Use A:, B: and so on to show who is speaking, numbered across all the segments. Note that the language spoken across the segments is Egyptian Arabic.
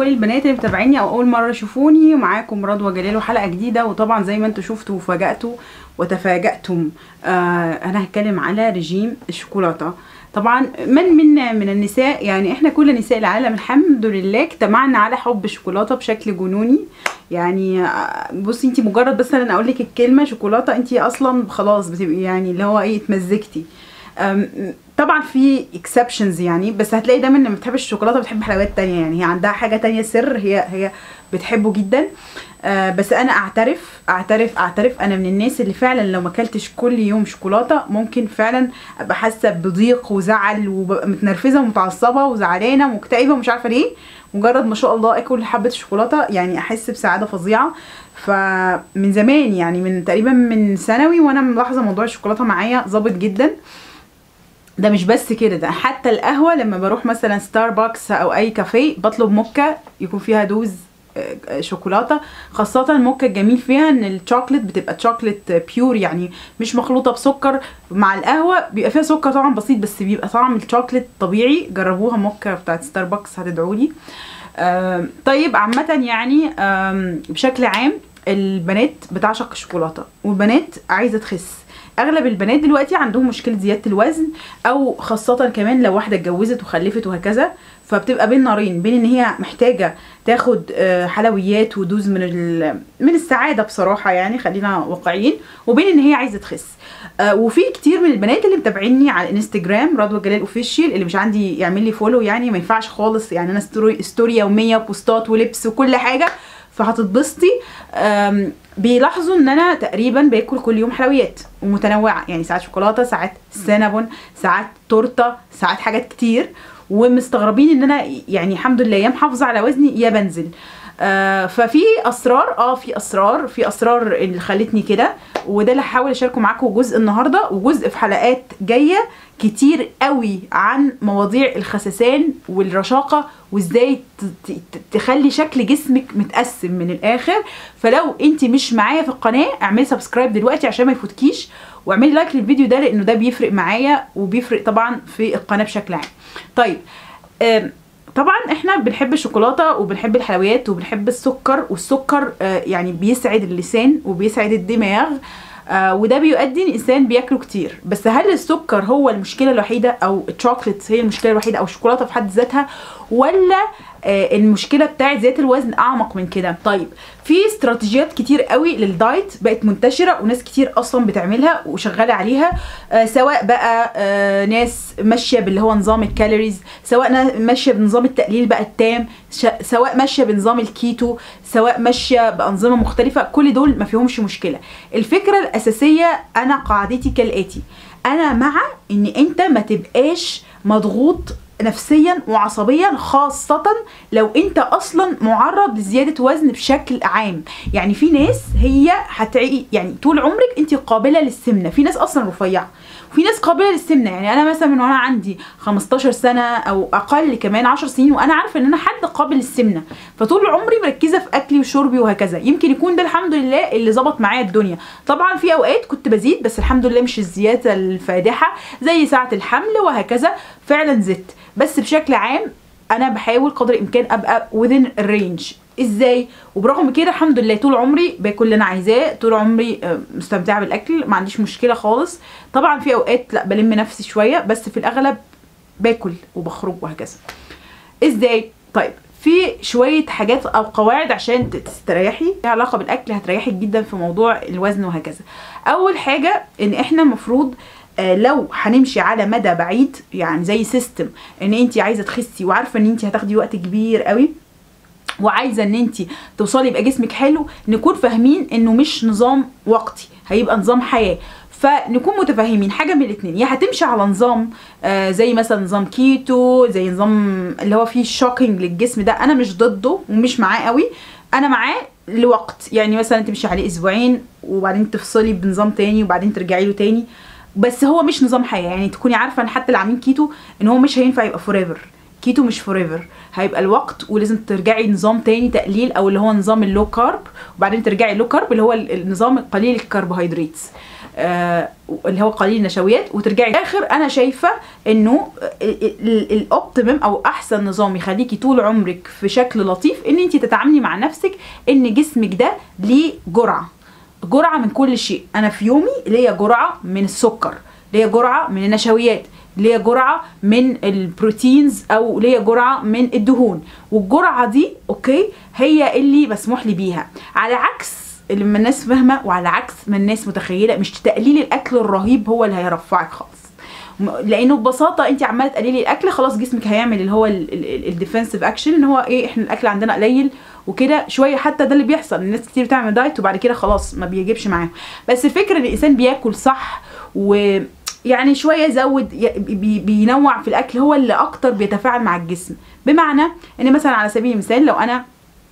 A: كل البنات اللي متابعيني او اول مره يشوفوني معاكم رضوى جلال وحلقه جديده وطبعا زي ما انتم شفتوا وفاجأتوا وتفاجأتم آه انا هتكلم على رجيم الشوكولاته طبعا من منا من النساء يعني احنا كل نساء العالم الحمد لله اجتمعنا على حب الشوكولاته بشكل جنوني يعني آه، بصي انت مجرد بس انا اقول لك الكلمه شوكولاته انت اصلا خلاص بتبقي يعني اللي هو ايه اتمزجتي أم، طبعا في اكسبشنز يعني بس هتلاقي دايما لما بتحب الشوكولاته بتحب حلويات تانية يعني هي عندها حاجه تانية سر هي هي بتحبه جدا آه بس انا اعترف اعترف اعترف انا من الناس اللي فعلا لو ما اكلتش كل يوم شوكولاته ممكن فعلا ابقى حاسه بضيق وزعل وببقى متنرفزه ومتعصبه وزعلانه ومكتئبه ومش عارفه ليه مجرد ما شاء الله اكل حبه شوكولاته يعني احس بسعاده فظيعه فمن زمان يعني من تقريبا من ثانوي وانا ملاحظه موضوع الشوكولاته معايا ظابط جدا ده مش بس كده ده حتى القهوه لما بروح مثلا ستاربكس او اي كافيه بطلب موكا يكون فيها دوز آه، آه، شوكولاته خاصه الموكا الجميل فيها ان الشوكليت بتبقى شوكليت بيور يعني مش مخلوطه بسكر مع القهوه بيبقى فيها سكر طبعا بسيط بس بيبقى طعم الشوكليت طبيعي جربوها موكا بتاعت ستاربكس هتدعولي آم، طيب عامه يعني آم، بشكل عام البنات بتعشق الشوكولاته والبنات عايزه تخس اغلب البنات دلوقتي عندهم مشكله زياده الوزن او خاصه كمان لو واحده اتجوزت وخلفت وهكذا فبتبقى بين نارين بين ان هي محتاجه تاخد آه، حلويات ودوز من ال- من السعاده بصراحه يعني خلينا واقعيين وبين ان هي عايزه تخس آه، وفي كتير من البنات اللي متابعيني على الانستجرام رضوى جلال اوفيشال اللي مش عندي يعمل لي فولو يعني ما ينفعش خالص يعني انا ستوري, ستوري يوميه وبوستات ولبس وكل حاجه فهتتبسطي آم، بيلاحظوا ان انا تقريبا باكل كل يوم حلويات ومتنوعه يعني ساعات شوكولاته ساعات سينابون ساعات تورته ساعات حاجات كتير ومستغربين ان انا يعني الحمد لله يا محافظه على وزني يا بنزل آه ففي اسرار اه في اسرار في اسرار اللي خلتني كده وده اللي هحاول اشاركه معاكم جزء النهارده وجزء في حلقات جايه كتير قوي عن مواضيع الخسسان والرشاقه وازاي ت- ت- تخلي شكل جسمك متقسم من الاخر فلو انت مش معايا في القناه اعملي سبسكرايب دلوقتي عشان ما يفوتكيش واعملي لايك للفيديو ده لانه ده بيفرق معايا وبيفرق طبعا في القناه بشكل عام طيب آم، طبعا احنا بنحب الشوكولاته وبنحب الحلويات وبنحب السكر والسكر آه، يعني بيسعد اللسان وبيسعد الدماغ آه وده بيؤدي ان الانسان بياكله كتير بس هل السكر هو المشكله الوحيده او الشوكليت هي المشكله الوحيده او الشوكولاته في حد ذاتها ولا آه المشكله بتاعت زياده الوزن اعمق من كده طيب في استراتيجيات كتير قوي للدايت بقت منتشره وناس كتير اصلا بتعملها وشغاله عليها آه سواء بقى آه ناس ماشيه باللي هو نظام الكالوريز سواء نا- ماشيه بنظام التقليل بقى التام ش- سواء ماشيه بنظام الكيتو سواء ماشيه بانظمه مختلفه كل دول ما فيهمش مشكله الفكره الاساسيه انا قاعدتي كالاتي انا مع ان انت ما تبقاش مضغوط نفسيا وعصبيا خاصة لو انت اصلا معرض لزيادة وزن بشكل عام يعني في ناس هي هتعي يعني طول عمرك انت قابلة للسمنة في ناس اصلا رفيعة وفي ناس قابلة للسمنة يعني انا مثلا من وانا عندي 15 سنة او اقل كمان 10 سنين وانا عارفة ان انا حد قابل للسمنة فطول عمري مركزة في اكلي وشربي وهكذا يمكن يكون ده الحمد لله اللي ظبط معايا الدنيا طبعا في اوقات كنت بزيد بس الحمد لله مش الزيادة الفادحة زي ساعة الحمل وهكذا فعلا زدت بس بشكل عام انا بحاول قدر الامكان ابقى within الرينج ازاي وبرغم كده الحمد لله طول عمري باكل اللي انا عايزاه طول عمري آه، مستمتعه بالاكل ما عنديش مشكله خالص طبعا في اوقات لا بلم نفسي شويه بس في الاغلب باكل وبخرج وهكذا ازاي طيب في شويه حاجات او قواعد عشان ت- تستريحي ليها علاقه بالاكل هتريحك جدا في موضوع الوزن وهكذا اول حاجه ان احنا المفروض آه، لو هنمشي على مدى بعيد يعني زي سيستم ان انت عايزه تخسي وعارفه ان انت هتاخدي وقت كبير قوي وعايزه ان انت توصلي يبقى جسمك حلو نكون فاهمين انه مش نظام وقتي هيبقى نظام حياه فنكون متفاهمين حاجه من الاثنين يا هتمشي على نظام آه زي مثلا نظام كيتو زي نظام اللي هو فيه شوكينج للجسم ده انا مش ضده ومش معاه قوي انا معاه لوقت يعني مثلا تمشي عليه اسبوعين وبعدين تفصلي بنظام تاني وبعدين ترجعي له تاني بس هو مش نظام حياه يعني تكوني عارفه ان حتى اللي عاملين كيتو ان هو مش هينفع يبقى فور كيتو مش فوريفر هيبقى الوقت ولازم ترجعي نظام تاني تقليل او اللي هو نظام اللو كارب وبعدين ترجعي اللو كارب اللي هو ال- النظام قليل الكربوهيدرات آه اللي هو قليل النشويات وترجعي اخر انا شايفه انه الاوبتيمم او احسن نظام يخليكي طول عمرك في شكل لطيف ان انت تتعاملي مع نفسك ان جسمك ده ليه جرعه جرعه من كل شيء انا في يومي ليا جرعه من السكر ليا جرعه من النشويات ليا جرعه من البروتينز او ليا جرعه من الدهون والجرعه دي اوكي هي اللي مسموح لي بيها على عكس اللي ما الناس فاهمه وعلى عكس ما الناس متخيله مش تقليل الاكل الرهيب هو اللي هيرفعك خالص م- لانه ببساطه انت عماله تقللي الاكل خلاص جسمك هيعمل اللي هو الديفensive اكشن ان هو ايه احنا الاكل عندنا قليل وكده شويه حتى ده اللي بيحصل الناس كتير بتعمل دايت وبعد كده خلاص ما بيجيبش معاهم بس الفكره ان الانسان بياكل صح و يعني شويه يزود ي- بي- بينوع في الاكل هو اللي اكتر بيتفاعل مع الجسم بمعنى ان مثلا على سبيل المثال لو انا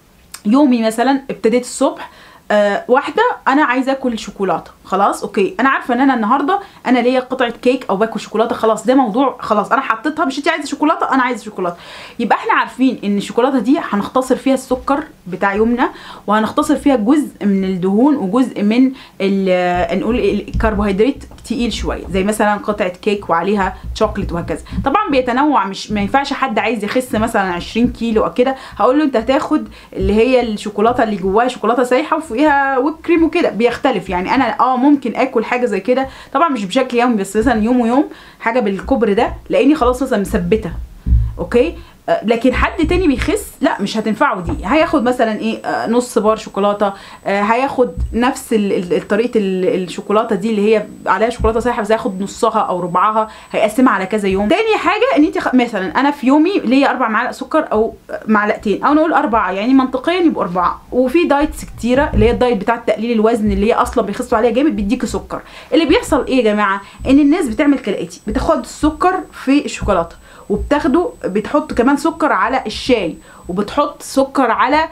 A: يومي مثلا ابتديت الصبح آه واحده انا عايزه اكل شوكولاته خلاص اوكي انا عارفه ان انا النهارده انا ليا قطعه كيك او باكل شوكولاته خلاص ده موضوع خلاص انا حطيتها مش انت عايزه شوكولاته انا عايزه شوكولاته يبقى احنا عارفين ان الشوكولاته دي هنختصر فيها السكر بتاع يومنا وهنختصر فيها جزء من الدهون وجزء من ال- نقول الكربوهيدرات تقيل شويه زي مثلا قطعه كيك وعليها شوكليت وهكذا طبعا بيتنوع مش ما ينفعش حد عايز يخس مثلا 20 كيلو او كده هقول له انت هتاخد اللي هي الشوكولاته اللي جواها شوكولاته سايحه وفوقيها ويب كريم وكده بيختلف يعني انا اه ممكن اكل حاجه زي كده طبعا مش بشكل يومي بس مثلا يوم ويوم حاجه بالكبر ده لاني خلاص مثلا مثبته اوكي آه، لكن حد تاني بيخس لا مش هتنفعه دي هياخد مثلا ايه آه، نص بار شوكولاته آه، هياخد نفس ال- ال- طريقه ال- الشوكولاته دي اللي هي عليها شوكولاته سايحه بس هياخد نصها او ربعها هيقسمها على كذا يوم تاني حاجه ان انت خ... مثلا انا في يومي ليا اربع معالق سكر او معلقتين او نقول اربعه يعني منطقيا يبقوا اربعه وفي دايتس كتيره اللي هي الدايت بتاع تقليل الوزن اللي هي اصلا بيخسوا عليها جامد بيديكي سكر اللي بيحصل ايه يا جماعه ان الناس بتعمل كالاتي بتاخد السكر في الشوكولاته وبتاخده بتحط كمان سكر على الشاي وبتحط سكر على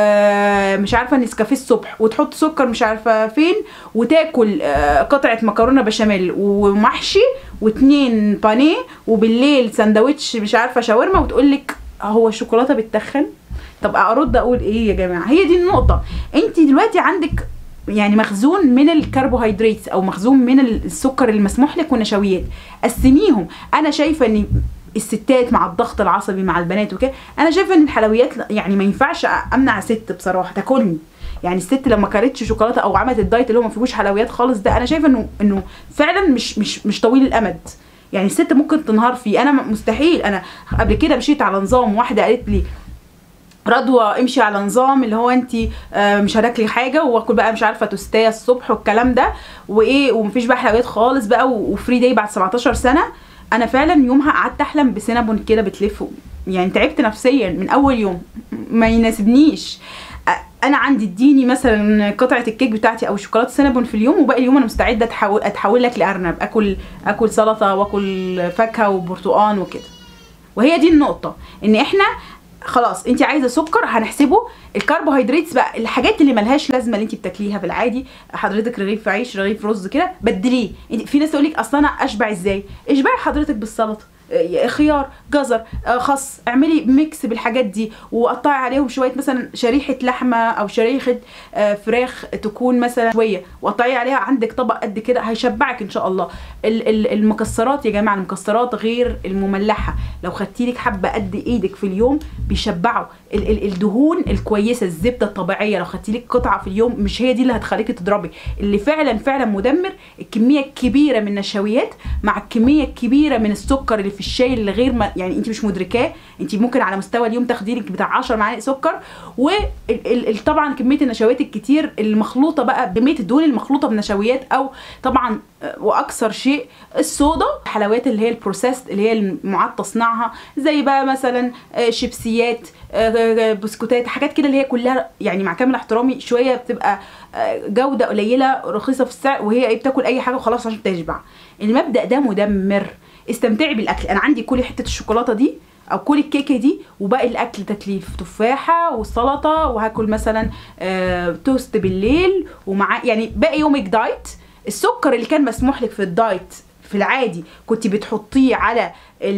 A: آه مش عارفه نسكافيه الصبح وتحط سكر مش عارفه فين وتاكل آه قطعه مكرونه بشاميل ومحشي واتنين بانيه وبالليل سندوتش مش عارفه شاورما وتقولك هو الشوكولاته بتتخن طب ارد اقول ايه يا جماعه هي دي النقطه انت دلوقتي عندك يعني مخزون من الكربوهيدرات او مخزون من السكر المسموح لك والنشويات قسميهم انا شايفه ان الستات مع الضغط العصبي مع البنات وكده انا شايفه ان الحلويات لا- يعني ما ينفعش امنع ست بصراحه تاكلني يعني الست لما كلتش شوكولاته او عملت الدايت اللي هو ما فيهوش حلويات خالص ده انا شايفه انه انه فعلا مش مش مش طويل الامد يعني الست ممكن تنهار فيه انا م- مستحيل انا قبل كده مشيت على نظام واحده قالت لي رضوى امشي على نظام اللي هو انت مش هتاكلي حاجه واكل بقى مش عارفه توستايه الصبح والكلام ده وايه ومفيش بقى حلويات خالص بقى و- وفري داي بعد 17 سنه انا فعلا يومها قعدت احلم بسينابون كده بتلف يعني تعبت نفسيا من اول يوم ما يناسبنيش أ- انا عندي اديني مثلا قطعه الكيك بتاعتي او شوكولاته سينابون في اليوم وباقي اليوم انا مستعده اتحول اتحول لك لارنب اكل اكل سلطه واكل فاكهه وبرتقان وكده وهي دي النقطة ان احنا خلاص انت عايزه سكر هنحسبه الكربوهيدرات بقى الحاجات اللي ملهاش لازمه اللي انت بتاكليها في العادي حضرتك رغيف عيش رغيف رز كده بدليه انت في ناس تقول لك اصل انا اشبع ازاي اشبعي حضرتك بالسلطه آه، خيار جزر آه، خس اعملي ميكس بالحاجات دي وقطعي عليهم شويه مثلا شريحه لحمه او شريحه آه، فراخ تكون مثلا شويه وقطعي عليها عندك طبق قد كده هيشبعك ان شاء الله ال- ال- المكسرات يا جماعه المكسرات غير المملحه لو خدتي لك حبه قد ايدك في اليوم بيشبعوا ال- ال- الدهون الكويسه الزبده الطبيعيه لو خدتي لك قطعه في اليوم مش هي دي اللي هتخليكي تضربي اللي فعلا فعلا مدمر الكميه الكبيره من النشويات مع الكميه الكبيره من السكر اللي في الشاي اللي غير ما يعني انت مش مدركاه انت ممكن على مستوى اليوم تاخدي لك بتاع 10 معالق سكر وطبعا كميه النشويات الكتير المخلوطه بقى كميه الدهون المخلوطه بنشويات او طبعا آه، واكثر شيء الصودا الحلويات اللي هي البروسيسد اللي هي المعاد تصنيعها زي بقى مثلا آه، شيبسيات آه، آه، بسكوتات حاجات كده اللي هي كلها يعني مع كامل احترامي شويه بتبقى آه، جوده قليله رخيصه في السعر وهي ايه بتاكل اي حاجه وخلاص عشان تشبع المبدا ده مدمر استمتعي بالاكل انا عندي كلي حته الشوكولاته دي او كل الكيكه دي وباقي الاكل تكليف تفاحه وسلطه وهاكل مثلا آه توست بالليل ومع يعني باقي يومك دايت السكر اللي كان مسموح لك في الدايت في العادي كنت بتحطيه على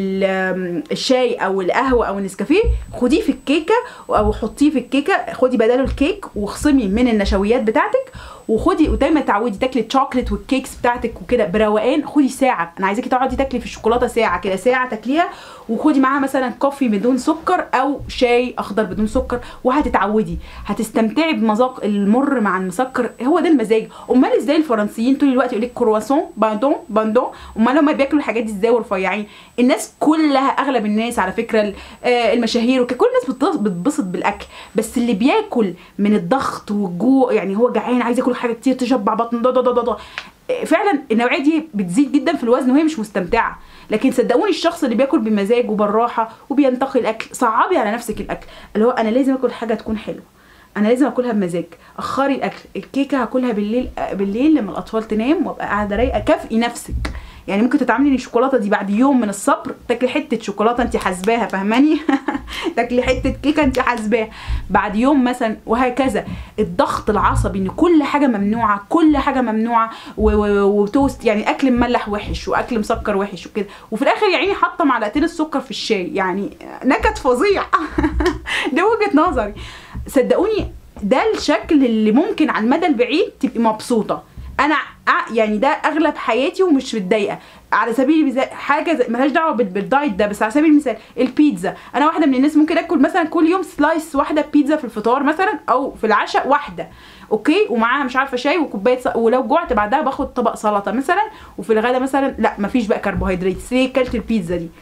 A: الشاي او القهوه او النسكافيه خديه في الكيكه او حطيه في الكيكه خدي بداله الكيك واخصمي من النشويات بتاعتك وخدي ودايما تعودي تاكلي الشوكليت والكيكس بتاعتك وكده بروقان خدي ساعه انا عايزاكي تقعدي تاكلي في الشوكولاته ساعه كده ساعه تاكليها وخدي معاها مثلا كوفي بدون سكر او شاي اخضر بدون سكر وهتتعودي هتستمتعي بمذاق المر مع المسكر هو ده المزاج امال ازاي الفرنسيين طول الوقت يقول لك كرواسون باندون باندون امال هم بياكلوا الحاجات دي ازاي ورفيعين الناس كلها اغلب الناس على فكره المشاهير وكل الناس بتتبسط بالاكل بس اللي بياكل من الضغط والجوع يعني هو جعان عايز ياكل حاجه كتير تشبع بطنه ده ده ده فعلا النوعيه دي بتزيد جدا في الوزن وهي مش مستمتعه لكن صدقوني الشخص اللي بياكل بمزاج وبالراحه وبينتقي الاكل صعبي على نفسك الاكل اللي هو انا لازم اكل حاجه تكون حلوه انا لازم اكلها بمزاج اخري الاكل الكيكه هاكلها بالليل بالليل لما الاطفال تنام وابقى قاعده رايقه كافئي نفسك يعني ممكن تتعاملي الشوكولاته دي بعد يوم من الصبر تاكلي حته شوكولاته انت حاسباها فاهماني تاكلي حته كيكه انت حاسباها بعد يوم مثلا وهكذا الضغط العصبي ان كل حاجه ممنوعه كل حاجه ممنوعه وتوست يعني اكل مملح وحش واكل مسكر وحش وكده وفي الاخر يا عيني حاطه معلقتين السكر في الشاي يعني نكد فظيع ده وجهه نظري صدقوني ده الشكل اللي ممكن على المدى البعيد تبقي مبسوطه انا يعني ده اغلب حياتي ومش متضايقه على سبيل المثال حاجه ملهاش دعوه بالدايت ده بس على سبيل المثال البيتزا انا واحده من الناس ممكن اكل مثلا كل يوم سلايس واحده بيتزا في الفطار مثلا او في العشاء واحده اوكي ومعاها مش عارفه شاي وكوبايه ص... ولو جوعت بعدها باخد طبق سلطه مثلا وفي الغدا مثلا لا مفيش بقى كربوهيدرات ليه كلت البيتزا دي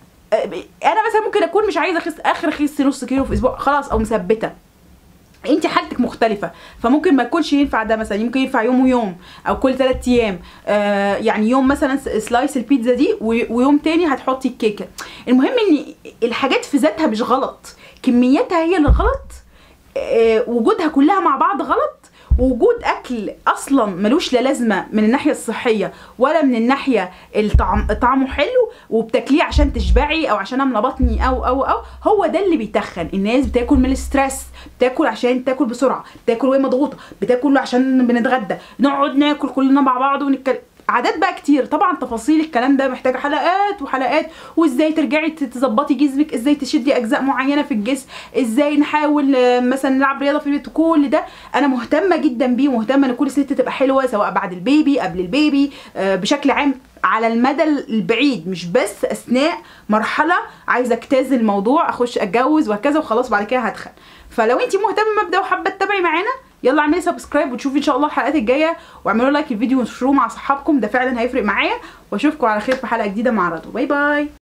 A: انا مثلا ممكن اكون مش عايزه اخس اخر اخس نص كيلو في اسبوع خلاص او مثبته انت حالتك مختلفه فممكن ما يكونش ينفع ده مثلا يمكن ينفع يوم ويوم او كل ثلاث ايام آه يعني يوم مثلا سلايس البيتزا دي ويوم تاني هتحطي الكيكه المهم ان الحاجات في ذاتها مش غلط كمياتها هي اللي غلط آه وجودها كلها مع بعض غلط وجود اكل اصلا ملوش لا لازمه من الناحيه الصحيه ولا من الناحيه الطعم طعمه حلو وبتاكليه عشان تشبعي او عشان املى بطني او او او هو ده اللي بيتخن الناس بتاكل من الاسترس بتاكل عشان تاكل بسرعه بتاكل وهي مضغوطه بتاكل عشان بنتغدى نقعد ناكل كلنا مع بعض ونتكلم عادات بقى كتير طبعا تفاصيل الكلام ده محتاجه حلقات وحلقات وازاي ترجعي تظبطي جسمك ازاي تشدي اجزاء معينه في الجسم ازاي نحاول مثلا نلعب رياضه في البيت كل ده انا مهتمه جدا بيه ومهتمه ان كل ست تبقى حلوه سواء بعد البيبي قبل البيبي بشكل عام على المدى البعيد مش بس اثناء مرحله عايزه اجتاز الموضوع اخش اتجوز وهكذا وخلاص بعد كده هدخل فلو انت مهتمه مبدا وحابه تتابعي معانا يلا اعملي سبسكرايب وتشوفي ان شاء الله الحلقات الجايه واعملوا لايك الفيديو وانشروه مع صحابكم ده فعلا هيفرق معايا واشوفكم على خير في حلقه جديده مع رضوى باي باي